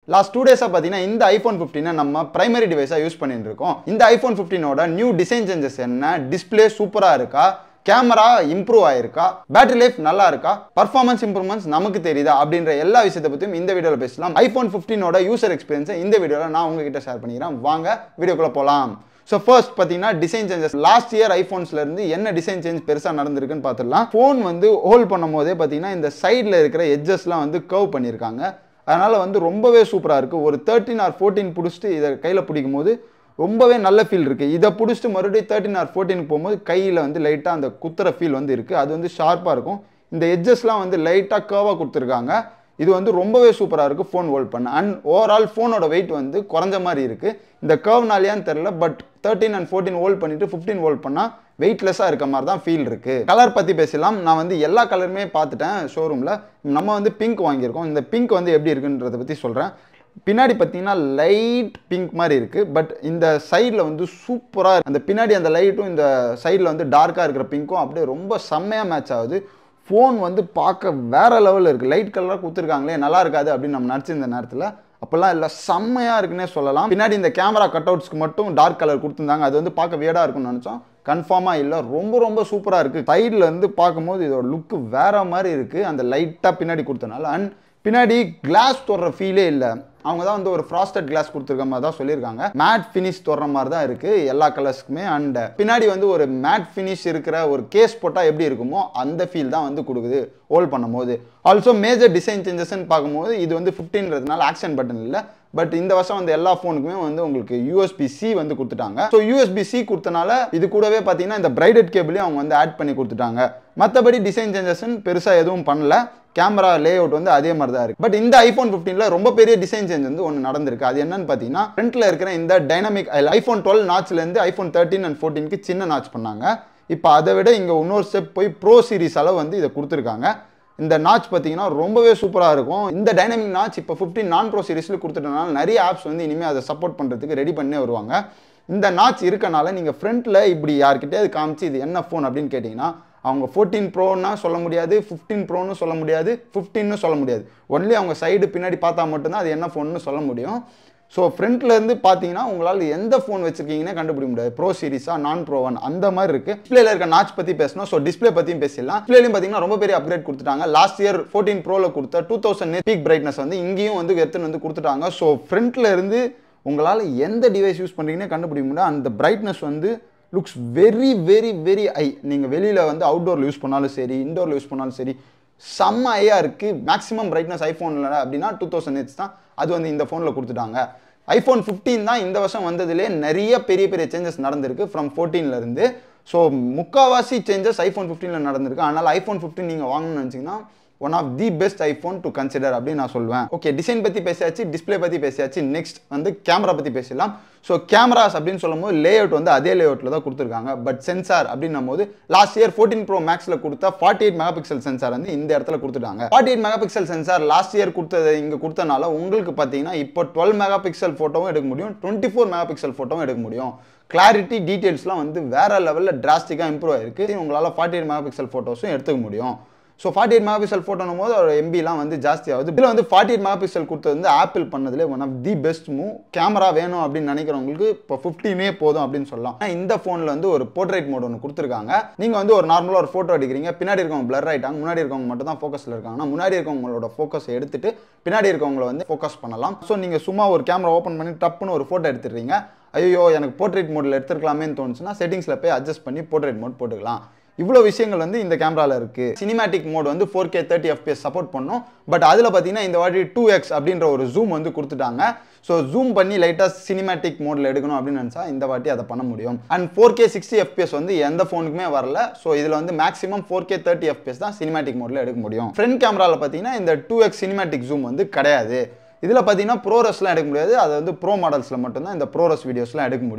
last two டேஸாக பார்த்தீங்கன்னா இந்த ஐஃபோன் ஃபிஃப்டினை நம்ம பிரைமரி டிவைஸாக யூஸ் பண்ணிட்டு இருக்கோம் இந்த ஐஃபோன் ஃபிஃப்டினோட நியூ டிசைன் சேஞ்சஸ் என்ன டிஸ்பிளே சூப்பராக இருக்கா கேமரா இம்ப்ரூவ் ஆயிருக்கா பேட்டரி லைஃப் நல்லா இருக்கா பர்ஃபார்மன்ஸ் இம்ப்ரூவ்மெண்ட்ஸ் நமக்கு தெரியுதா அப்படின்ற எல்லா விஷயத்தை பற்றியும் இந்த வீடியோவில் பேசலாம் ஐஃபோன் ஃபிஃப்டினோட யூசர் எக்ஸ்பீரியன்ஸை இந்த வீடியோவில் நான் உங்ககிட்ட ஷேர் பண்ணிக்கிறேன் வாங்க வீடியோக்குள்ளே போகலாம் ஸோ ஃபர்ஸ்ட் பார்த்தீங்கன்னா டிசைன் சேஞ்சஸ் லாஸ்ட் இயர் ஐஃபோன்ஸ்ல இருந்து என்ன டிசைன் சேஞ்ச் பெருசாக நடந்திருக்குன்னு பார்த்துடலாம் ஃபோன் வந்து ஹோல்ட் பண்ணும் போதே பார்த்தீங்கன்னா இந்த சைடில் இருக்கிற எட்ஜஸ்லாம் வந்து கர்வ் பண்ணியிருக்காங்க அதனால வந்து ரொம்பவே சூப்பராக இருக்குது ஒரு தேர்ட்டின் ஆர் ஃபோர்டீன் பிடிச்சிட்டு இதை கையில் பிடிக்கும் போது ரொம்பவே நல்ல ஃபீல் இருக்குது இதை பிடிச்சிட்டு மறுபடியும் தேர்ட்டின் ஆர் ஃபோர்டீனுக்கு போகும்போது கையில் வந்து லைட்டாக அந்த குத்துற ஃபீல் வந்து இருக்குது அது வந்து ஷார்ப்பாக இருக்கும் இந்த எட்ஜஸ்லாம் வந்து லைட்டாக கர்வாக கொடுத்துருக்காங்க இது வந்து ரொம்பவே சூப்பராக இருக்குது ஃபோன் ஹோல்ட் பண்ண அண்ட் ஓவரால் ஃபோனோட வெயிட் வந்து குறைஞ்ச மாதிரி இருக்குது இந்த கர்வ்னாலியான்னு தெரில but thirteen and fourteen hold பண்ணிட்டு ஃபிஃப்டீன் ஹோல்ட் பண்ணால் வெயிட்லெஸ்ஸாக இருக்க மாதிரி தான் ஃபீல் இருக்குது கலர் பற்றி பேசலாம் நான் வந்து எல்லா கலருமே பார்த்துட்டேன் ஷோரூமில் நம்ம வந்து பிங்க் வாங்கியிருக்கோம் இந்த பிங்க் வந்து எப்படி இருக்குன்றதை பற்றி சொல்கிறேன் பின்னாடி பார்த்தீங்கன்னா லைட் பிங்க் மாதிரி இருக்குது பட் இந்த சைடில் வந்து சூப்பராக அந்த பின்னாடி அந்த லைட்டும் இந்த சைடில் வந்து டார்க்காக இருக்கிற பிங்க்கும் அப்படியே ரொம்ப செம்மையாக மேட்ச் ஆகுது ஃபோன் வந்து பார்க்க வேற லெவலில் இருக்குது லைட் கலராக கொடுத்துருக்காங்களே நல்லா இருக்காது அப்படின்னு நம்ம நினச்சிருந்த நேரத்தில் அப்போல்லாம் இல்லை செம்மையாக இருக்குன்னே சொல்லலாம் பின்னாடி இந்த கேமரா கட் அவுட்ஸ்க்கு மட்டும் டார்க் கலர் கொடுத்துருந்தாங்க அது வந்து பார்க்க வியடாக இருக்கும்னு நினச்சோம் கன்ஃபார்மாக இல்லை ரொம்ப ரொம்ப சூப்பராக இருக்குது சைடில் இருந்து பார்க்கும்போது இதோட லுக்கு வேற மாதிரி இருக்குது அந்த லைட்டாக பின்னாடி கொடுத்தனால அண்ட் பின்னாடி கிளாஸ் தொடுற ஃபீலே இல்லை அவங்க தான் வந்து ஒரு ஃப்ராஸ்டட் கிளாஸ் கொடுத்துருக்க மாதிரி தான் சொல்லியிருக்காங்க மேட் ஃபினிஷ் தொடுற மாதிரி தான் இருக்குது எல்லா கலர்ஸ்க்குமே அண்ட் பின்னாடி வந்து ஒரு மேட் ஃபினிஷ் இருக்கிற ஒரு கேஸ் போட்டால் எப்படி இருக்குமோ அந்த ஃபீல் தான் வந்து கொடுக்குது ஹோல்ட் பண்ணும்போது ஆல்சோ மேஜர் டிசைன் சேஞ்சஸ்ன்னு பார்க்கும்போது இது வந்து ஃபிஃப்டின்றதுனால ஆக்ஷன் பட்டன் இல்லை பட் இந்த வருஷம் வந்து எல்லா ஃபோனுக்குமே வந்து உங்களுக்கு யூஎஸ்பி சி வந்து கொடுத்துட்டாங்க ஸோ யூஎஸ்பி சி கொடுத்தனால இது கூடவே பார்த்தீங்கன்னா இந்த பிரைடட் கேபிளையும் அவங்க வந்து ஆட் பண்ணி கொடுத்துட்டாங்க மற்றபடி டிசைன் சேஞ்சஸ்ன்னு பெருசாக எதுவும் பண்ணல கேமரா லே அவுட் வந்து அதே மாதிரி தான் இருக்கு பட் இந்த ஐஃபோன் ஃபிஃப்டீனில் ரொம்ப பெரிய டிசைன் சேஞ்ச் வந்து ஒன்று நடந்திருக்கு அது என்னன்னு பார்த்தீங்கன்னா ஃப்ரண்ட்ல இருக்கிற இந்த டைனமிக் ஐஃபோன் டுவெல் நாச்லேருந்து ஐஃபோன் தேர்ட்டின் அண்ட் ஃபோர்டீனுக்கு சின்ன நாச் பண்ணாங்க இப்போ அதை விட இங்கே இன்னொரு ஸ்டெப் போய் ப்ரோ சீரிஸ் அளவு வந்து இதை கொடுத்துருக்காங்க இந்த நாச் பார்த்தீங்கன்னா ரொம்பவே சூப்பராக இருக்கும் இந்த டைனமிக் நாச் இப்போ ஃபிஃப்டின் நான் ப்ரோ சீரிஸில் கொடுத்துட்டனால நிறைய ஆப்ஸ் வந்து இனிமேல் அதை சப்போர்ட் பண்ணுறதுக்கு ரெடி பண்ணே வருவாங்க இந்த நாச் இருக்கனால நீங்கள் ஃப்ரண்ட்டில் இப்படி யார்கிட்டயாவது காமிச்சு இது என்ன ஃபோன் அப்படின்னு கேட்டிங்கன்னா அவங்க ஃபோர்டீன் ப்ரோன்னா சொல்ல முடியாது ஃபிஃப்டீன் ப்ரோன்னு சொல்ல முடியாது ஃபிஃப்டின்னு சொல்ல முடியாது ஒன்லி அவங்க சைடு பின்னாடி பார்த்தா மட்டும்தான் அது என்ன ஃபோன்னு சொல்ல முடியும் ஸோ ஃப்ரண்ட்லேருந்து பார்த்தீங்கன்னா உங்களால் எந்த ஃபோன் வச்சுருக்கீங்கன்னே கண்டுபிடிக்க முடியாது ப்ரோ சீரிஸா நான் ப்ரோ ஒன் அந்த மாதிரி இருக்குது டிஸ்பிளேல இருக்க நாச் பற்றி பேசணும் ஸோ டிஸ்பிளே பற்றியும் பேசிடலாம் டிஸ்பிளேலையும் பார்த்தீங்கன்னா ரொம்ப பெரிய அப்கிரேட் கொடுத்துட்டாங்க லாஸ்ட் இயர் ஃபோர்டீன் ப்ரோவில் கொடுத்த டூ தௌசண்ட் பீக் பிரைட்னஸ் வந்து இங்கேயும் வந்து எடுத்துன்னு வந்து கொடுத்துட்டாங்க ஸோ ஃப்ரண்ட்டில் இருந்து உங்களால் எந்த டிவைஸ் யூஸ் பண்ணுறீங்கன்னே கண்டுபிடிக்க முடியாது அந்த பிரைட்னஸ் வந்து லுக்ஸ் வெரி வெரி வெரி ஐ நீங்கள் வெளியில் வந்து அவுட்டோரில் யூஸ் பண்ணாலும் சரி இண்டோரில் யூஸ் பண்ணாலும் சரி செம்ம ஐயாக இருக்குது மேக்ஸிமம் பிரைட்னஸ் ஐஃபோனில் அப்படின்னா டூ தௌசண்ட் எயிட்ஸ் தான் அது வந்து இந்த ஃபோனில் கொடுத்துட்டாங்க ஐஃபோன் ஃபிஃப்டீன் தான் இந்த வருஷம் வந்ததுலே நிறைய பெரிய பெரிய சேஞ்சஸ் நடந்திருக்கு ஃப்ரம் ஃபோர்டீன்லேருந்து ஸோ முக்காவாசி சேஞ்சஸ் ஐஃபோன் ஃபிஃப்டீனில் நடந்திருக்கு அதனால் ஐஃபோன் ஃபிஃப்டீன் நீங்கள் வாங்கணும்னு நினச்சிங்கன்னா one of the best iPhone to consider அப்படின்னு நான் சொல்லுவேன் ஓகே டிசைன் பற்றி பேசியாச்சு டிஸ்பிளே பற்றி பேசியாச்சு நெக்ஸ்ட் வந்து கேமரா பற்றி பேசலாம் ஸோ கேமராஸ் அப்படின்னு சொல்லும்போது லே அவுட் வந்து அதே லே அவுட்டில் தான் கொடுத்துருக்காங்க பட் சென்சார் அப்படின்னும் போது லாஸ்ட் இயர் ஃபோர்டீன் ப்ரோ மேக்ஸில் கொடுத்த forty eight megapixel sensor வந்து இந்த இடத்துல கொடுத்துட்டாங்க forty eight megapixel sensor last year கொடுத்தது இங்கே கொடுத்தனால உங்களுக்கு பார்த்தீங்கன்னா இப்போ டுவெல் மெகா பிக்சல் ஃபோட்டோவும் எடுக்க முடியும் டுவெண்ட்டி ஃபோர் மெகா பிக்சல் ஃபோட்டோவும் எடுக்க முடியும் கிளாரிட்டி டீட்டெயில்ஸ்லாம் வந்து வேற லெவலில் டிராஸ்டிக்காக இம்ப்ரூவ் ஆயிருக்கு உங்களால் ஃபார்ட்டி எயிட் மெகா பிக்சல் ஃபோட்டோஸும் எடுத்துக்க முடியும் so forty eight megapixel ஃபோட்டோனும் போது ஒரு எம்பிலாம் வந்து ஜாஸ்தி ஆகுது இதில் வந்து ஃபார்ட்டி எயிட் மெகா பிக்சல் கொடுத்தது வந்து ஆப்பிள் பண்ணதுலே one of the best move camera வேணும் அப்படின்னு நினைக்கிறவங்களுக்கு இப்போ ஃபிஃப்டினே போதும் அப்படின்னு சொல்லலாம் ஆனா இந்த ஃபோனில் வந்து ஒரு போர்ட்ரேட் மோட் ஒன்று கொடுத்துருக்காங்க நீங்கள் வந்து ஒரு நார்மலாக ஒரு ஃபோட்டோ எடுக்கிறீங்க பின்னாடி இருக்கவங்க பிளர் ஆகிட்டாங்க முன்னாடி இருக்கவங்க மட்டும் தான் ஃபோக்கஸில் இருக்காங்கன்னா முன்னாடி இருக்கவங்களோட ஃபோக்கஸ் எடுத்துட்டு பின்னாடி இருக்கவங்கள வந்து ஃபோக்கஸ் பண்ணலாம் ஸோ நீங்கள் சும்மா ஒரு கேமரா ஓப்பன் பண்ணி டப்புன்னு ஒரு ஃபோட்டோ எடுத்துடுறீங்க ஐயோ எனக்கு போர்ட்ரேட் மோடில் எடுத்துருக்கலாமேன்னு தோணுச்சுன்னா செட்டிங்ஸில் போய் அட்ஜஸ்ட் பண்ணி போர்ட்ரேட் மோட் போட்டுக்கலாம் இவ்வளோ விஷயங்கள் வந்து இந்த கேமராவில் இருக்குது சினிமேட்டிக் மோட் வந்து four K thirty fps support பண்ணும் பட் அதில் பார்த்தீங்கன்னா இந்த வாட்டி டூ எக்ஸ் அப்படின்ற ஒரு ஜூம் வந்து கொடுத்துட்டாங்க ஸோ ஜூம் பண்ணி லைட்டாக சினிமேட்டிக் மோடில் எடுக்கணும் அப்படின்னு நினச்சா இந்த வாட்டி அதை பண்ண முடியும் and four K sixty fps வந்து எந்த ஃபோனுக்குமே வரல ஸோ இதில் வந்து maximum four K thirty fps தான் சினிமேட்டிக் மோடில் எடுக்க முடியும் ஃப்ரண்ட் கேமராவில் பார்த்தீங்கன்னா இந்த டூ எக்ஸ் சினிமேட்டிக் ஜூம் வந்து கிடையாது இதில் பார்த்தீங்கன்னா ப்ரோரஸ்லாம் எடுக்க முடியாது அது வந்து ப்ரோ மாடல்ஸில் மட்டும்தான் இந்த ப்ரோரஸ் வீடியோஸ்லாம் எடுக்க முடியும்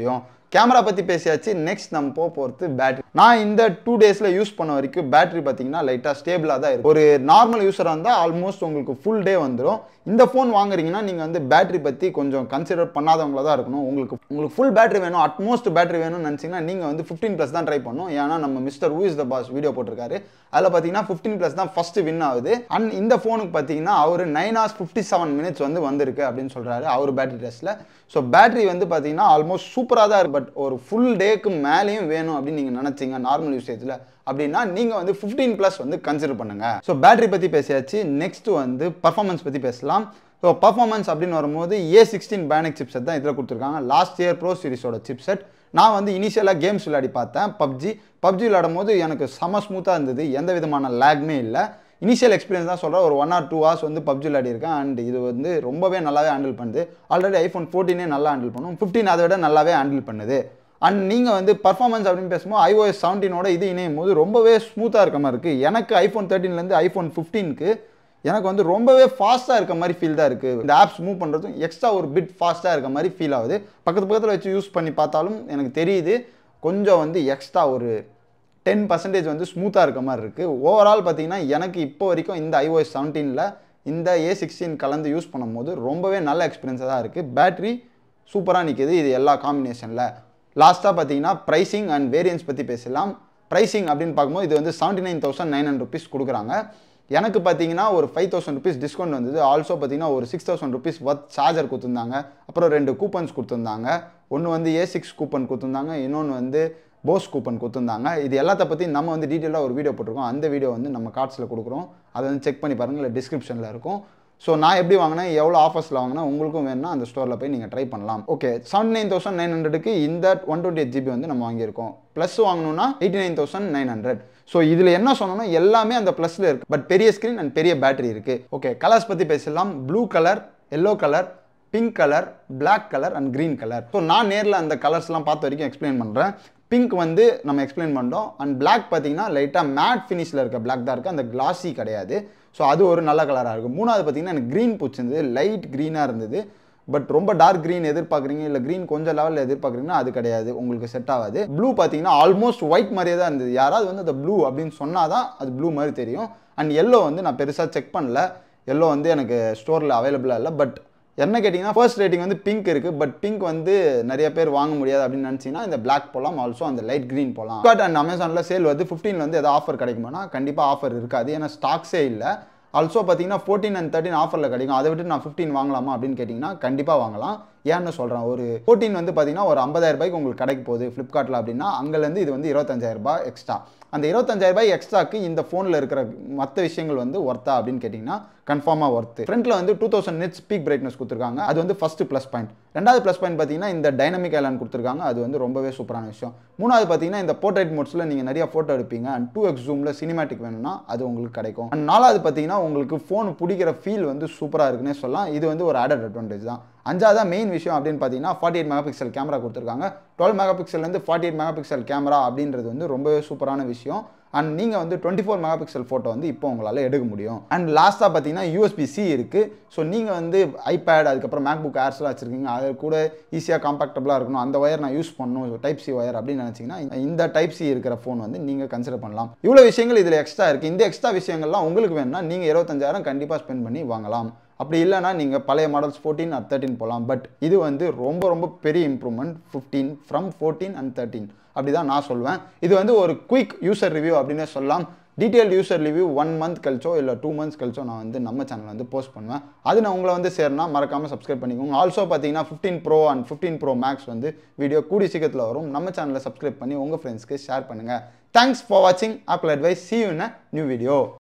கேமரா பற்றி பேசியாச்சு நெக்ஸ்ட் நம்ம போக போகிறது பேட்டரி நான் இந்த டூ டேஸில் யூஸ் பண்ண வரைக்கும் பேட்டரி பார்த்தீங்கன்னா லைட்டாக ஸ்டேபிளாக தான் இருக்கும் ஒரு நார்மல் யூஸராக இருந்தால் ஆல்மோஸ்ட் உங்களுக்கு ஃபுல் டே வந்துடும் இந்த ஃபோன் வாங்குறீங்கன்னா நீங்கள் வந்து பேட்டரி பற்றி கொஞ்சம் கன்சிடர் பண்ணாதவங்களா தான் இருக்கணும் உங்களுக்கு உங்களுக்கு ஃபுல் பேட்டரி வேணும் அட்மோஸ்ட் பேட்டரி வேணும்னு நினச்சிங்கன்னா நீங்கள் வந்து ஃபிஃப்டீன் ப்ளஸ் தான் ட்ரை பண்ணணும் ஏன்னா நம்ம Mister Who is the Boss video போட்டிருக்காரு அதில் பார்த்தீங்கன்னா ஃபிஃப்டீன் ப்ளஸ் தான் ஃபஸ்ட்டு வின் ஆகுது அண்ட் இந்த ஃபோனுக்கு பார்த்தீங்கன்னா அவர் nine hours fifty seven minutes வந்து வந்திருக்கு அப்படின்னு சொல்கிறாரு அவர் பேட்டரி டெஸ்ட்டில் ஸோ பேட்டரி வந்து பார்த்தீங்கன்னா ஆல்மோஸ்ட் சூப்பராக தான் இருக்கு பட் ஒரு ஃபுல் டேக்கு மேலேயும் வேணும் அப்படின்னு நீங்கள் நினச்சிங்க நார்மல் யூசேஜில் அப்படின்னா நீங்கள் வந்து ஃபிஃப்டீன் ப்ளஸ் வந்து கன்சிடர் பண்ணுங்க ஸோ பேட்டரி பற்றி பேசியாச்சு நெக்ஸ்ட் வந்து பர்ஃபார்மன்ஸ் பற்றி பேசலாம் ஸோ பர்ஃபார்மன்ஸ் அப்படின்னு வரும்போது ஏ சிக்ஸ்டீன் பேனிக் சிப்செட் தான் இதில் கொடுத்துருக்காங்க லாஸ்ட் இயர் ப்ரோ சீரிஸோட சிப்செட் நான் வந்து இனிஷியலாக கேம்ஸ் விளையாடி பார்த்தேன் பப்ஜி பப்ஜி விளையாடும் போது எனக்கு செம ஸ்மூத்தாக இருந்தது எந்த விதமான லேக்மே இல்லை இனிஷியல் எக்ஸ்பீரியன்ஸ் தான் சொல்கிறேன் ஒரு ஒன் ஆர் டூ ஹவர்ஸ் வந்து பப்ஜி விளையாடிருக்கேன் அண்ட் இது வந்து ரொம்பவே நல்லாவே ஹேண்டில் பண்ணுது ஆல்ரெடி ஐஃபோன் ஃபோர்டீனே நல்லா ஹேண்டில் பண்ணும் ஃபிஃப்டீன் அதை விட நல்லாவே ஹேண்டில் பண்ணுது அண்ட் நீங்கள் வந்து பர்ஃபார்மன்ஸ் அப்படின்னு பேசும்போது ஐஓஎஸ் செவன்டீனோட இது இணையும் போது ரொம்பவே ஸ்மூத்தாக இருக்க மாதிரி இருக்குது எனக்கு ஐஃபோன் தேர்ட்டின்லேருந்து ஐஃபோன் ஃபிஃப்டீனுக்கு எனக்கு வந்து ரொம்பவே ஃபாஸ்ட்டாக இருக்க மாதிரி ஃபீல் தான் இருக்குது இந்த ஆப்ஸ் மூவ் பண்ணுறதும் எக்ஸ்ட்ரா ஒரு பிட் ஃபாஸ்ட்டாக இருக்க மாதிரி ஃபீல் ஆகுது பக்கத்து பக்கத்தில் வச்சு யூஸ் பண்ணி பார்த்தாலும் எனக்கு தெரியுது கொஞ்சம் வந்து எக்ஸ்ட்ரா ஒரு டென் பர்சன்டேஜ் வந்து ஸ்மூத்தாக இருக்க மாதிரி இருக்குது ஓவரால் பார்த்தீங்கன்னா எனக்கு இப்போ வரைக்கும் இந்த ஐஓஎஸ் செவன்டீனில் இந்த ஏ சிக்ஸ்டீன் கலந்து யூஸ் பண்ணும்போது ரொம்பவே நல்ல எக்ஸ்பீரியன்ஸாக தான் இருக்குது பேட்ரி சூப்பராக நிற்கிது இது எல்லா காம்பினேஷனில் லாஸ்ட்டாக பார்த்தீங்கன்னா ப்ரைசிங் அண்ட் வேரியன்ஸ் பற்றி பேசலாம் ப்ரைசிங் அப்படின்னு பார்க்கும்போது இது வந்து seventy nine thousand nine hundred rupees கொடுக்குறாங்க எனக்கு பார்த்தீங்கன்னா ஒரு ஃபைவ் தௌசண்ட் ருபீஸ் டிஸ்கவுண்ட் வந்தது ஆல்சோ பார்த்தீங்கன்னா ஒரு six thousand rupees worth charger கொடுத்துருந்தாங்க அப்புறம் ரெண்டு கூப்பன்ஸ் கொடுத்துருந்தாங்க ஒன்று வந்து ஏ சிக்ஸ் கூப்பன் கொடுத்துருந்தாங்க இன்னொன்று வந்து போஸ் கூப்பன் கொடுத்துருந்தாங்க இது எல்லாத்த பற்றி நம்ம வந்து டீட்டெயிலாக ஒரு வீடியோ போட்டிருக்கோம் அந்த வீடியோ வந்து நம்ம கார்ட்ஸில் கொடுக்குறோம் அதை வந்து செக் பண்ணி பாருங்கள் இல்லை டிஸ்கிரிப்ஷனில் இருக்கும் ஸோ நான் எப்படி வாங்கினேன் எவ்வளோ ஆஃபர்ஸில் வாங்கினேன் உங்களுக்கும் வேணும்னா அந்த ஸ்டோரில் போய் நீங்கள் ட்ரை பண்ணலாம் okay seventy nine thousand nine ஹண்ட்ரடுக்கு இந்த ஒன் டுவெண்ட்டி எயிட் ஜிபி வந்து நம்ம வாங்கியிருக்கோம் ப்ளஸ் வாங்கணும்னா eighty nine thousand nine hundred so இதில் என்ன சொன்னோம்னா எல்லாமே அந்த ப்ளஸில் இருக்குது பட் பெரிய ஸ்க்ரீன் அண்ட் பெரிய பேட்டரி இருக்குது ஓகே கலர்ஸ் பற்றி பேசலாம் blue colour yellow colour pink colour black colour and green colour so நான் நேரில் அந்த கலர்ஸ்லாம் பார்த்த வரைக்கும் எக்ஸ்பிளைன் பண்ணுறேன் பிங்க் வந்து நம்ம எக்ஸ்பிளைன் பண்ணோம் அண்ட் பிளாக் பார்த்தீங்கன்னா லைட்டாக மேட் ஃபினிஷில் இருக்க பிளாக் தான் இருக்குது அந்த கிளாஸி கிடையாது ஸோ அது ஒரு நல்ல கலராக இருக்கும் மூணாவது பார்த்தீங்கன்னா எனக்கு க்ரீன் பிடிச்சிருந்தது லைட் க்ரீனாக இருந்தது பட் ரொம்ப டார்க் க்ரீன் எதிர்பார்க்குறீங்க இல்லை க்ரீன் கொஞ்சம் லெவலில் எதிர்பார்க்குறீங்கன்னா அது கிடையாது உங்களுக்கு செட் ஆகாது ப்ளூ பார்த்தீங்கன்னா ஆல்மோஸ்ட் ஒயிட் மாதிரியே தான் இருந்தது யாராவது வந்து அந்த ப்ளூ அப்படின்னு சொன்னால் தான் அது ப்ளூ மாதிரி தெரியும் அண்ட் எல்லோ வந்து நான் பெருசாக செக் பண்ணல எல்லோ வந்து எனக்கு ஸ்டோரில் அவைலபிளாக இல்லை பட் என்ன கேட்டிங்கன்னா ஃபர்ஸ்ட் ரேட்டிங் வந்து பிங்க் இருக்குது பட் பிங்க் வந்து நிறைய பேர் வாங்க முடியாது அப்படின்னு நினச்சிங்கன்னா இந்த பிளாக் போகலாம் ஆல்சோ அந்த லைட் க்ரீன் போகலாம் பட் அண்ட் அமேசானில் சேல் வந்து ஃபிஃப்டீன் வந்து எதாவது ஆஃபர் கிடைக்குமானா கண்டிப்பாக ஆஃபர் இருக்காது ஏன்னா ஸ்டாக்ஸே இல்லை ஆல்சோ பார்த்தீங்கன்னா ஃபோர்டீன் அண்ட் தேர்ட்டின் ஆஃபரில் கிடைக்கும் அதை விட்டு நான் ஃபிஃப்டீன் வாங்கலாமா அப்படின்னு கேட்டிங்கன்னா கண்டிப்பாக வாங்கலாம் ஏன்னு சொல்கிறேன் ஒரு ஃபோர்டீன் வந்து பார்த்தீங்கன்னா ஒரு ஐம்பதாயிரம் ரூபாய்க்கு உங்களுக்கு கிடைக்க போகுது ஃப்ளிப்கார்ட்டில் அப்படின்னா அங்கேருந்து இது வந்து இருபத்தஞ்சாயிரம் ரூபாய் எக்ஸ்ட்ரா அந்த இருபத்தஞ்சாயிரம் ரூபாய் எக்ஸ்ட்ராக்கு இந்த ஃபோனில் இருக்கிற மற்ற விஷயங்கள் வந்து ஒர்த்தா அப்படின்னு கேட்டிங்கன்னா கன்ஃபார்மாக ஒர்த்து ஃப்ரண்ட்டில் வந்து two thousand nits peak brightness கொடுத்துருக்காங்க அது வந்து ஃபஸ்ட்டு ப்ளஸ் பாயிண்ட் ரெண்டாவது ப்ளஸ் பாயிண்ட் பார்த்தீங்கன்னா இந்த டைனமிக் ஐலாண்ட் கொடுத்துருக்காங்க அது வந்து ரொம்பவே சூப்பரான விஷயம் மூணாவது பார்த்தீங்கன்னா இந்த போர்ட்ரேட் மோட்ஸில் நீங்கள் நிறைய ஃபோட்டோ எடுப்பீங்க அண்ட் டூ எக்ஸ் ஜூமில் சினிமேட்டிக் வேணும்னா அது உங்களுக்கு கிடைக்கும் அண்ட் நாலாவது பார்த்தீங்கன்னா உங்களுக்கு ஃபோன் பிடிக்கிற ஃபீல் வந்து சூப்பராக இருக்குன்னே சொல்லலாம் இது வந்து ஒரு ஆடட் அட்வான்டேஜ் தான் அஞ்சாவது மெயின் விஷயம் அப்படின்னு பார்த்தீங்கன்னா forty eight megapixel camera கொடுத்துருக்காங்க டுவெல் மெகா பிக்சல்லேருந்து forty eight megapixel camera அப்படின்றது வந்து ரொம்பவே சூப்பரான விஷயம் அண்ட் நீங்கள் வந்து twenty four megapixel photo வந்து இப்போ உங்களால் எடுக்க முடியும் அண்ட் லாஸ்ட்டாக பார்த்தீங்கன்னா யூஎஸ்பி சி இருக்குது ஸோ நீங்கள் வந்து ஐபேட் அதுக்கப்புறம் மேக் புக் ஏர்ஸ்லாம் வச்சுருக்கீங்க அது கூட ஈஸியாக காம்பாக்டபுளாக இருக்கணும் அந்த ஒயர் நான் யூஸ் பண்ணணும் டைப் சி ஒயர் அப்படின்னு நினச்சிங்கன்னா இந்த டைப் சி இருக்கிற ஃபோன் வந்து நீங்கள் கன்சிடர் பண்ணலாம் இவ்வளோ விஷயங்கள் இதில் எக்ஸ்ட்ரா இருக்குது இந்த எக்ஸ்ட்ரா விஷயங்கள்லாம் உங்களுக்கு வேணும்னா நீங்கள் இருபத்தஞ்சாயிரம் கண்டிப்பாக ஸ்பெண்ட் பண்ணி வாங்கலாம் அப்படி இல்லைனா நீங்கள் பழைய மாடல்ஸ் ஃபோர்டீன் ஆர் தேர்ட்டின் போகலாம் பட் இது வந்து ரொம்ப ரொம்ப பெரிய improvement fifteen from fourteen and thirteen அப்படி தான் நான் சொல்வேன் இது வந்து ஒரு குயிக் யூசர் ரிவ்யூ அப்படின்னே சொல்லலாம் detail user review one month கழிச்சோ இல்லை டூ மந்த்ஸ் கழிச்சோ நான் வந்து நம்ம சேனல் வந்து போஸ்ட் பண்ணுவேன் அது நான் உங்களை வந்து சேர்னா மறக்காமல் சப்ஸ்கிரைப் பண்ணிக்கோங்க ஆல்சோ பார்த்தீங்கன்னா fifteen pro and fifteen pro max வந்து வீடியோ கூடி சீக்கிரத்தில் வரும் நம்ம சேனலை சப்ஸ்கிரைப் பண்ணி உங்கள் ஃப்ரெண்ட்ஸ்க்கு ஷேர் பண்ணுங்கள் தேங்க்ஸ் ஃபார் வாட்சிங் Apple advice see you in new video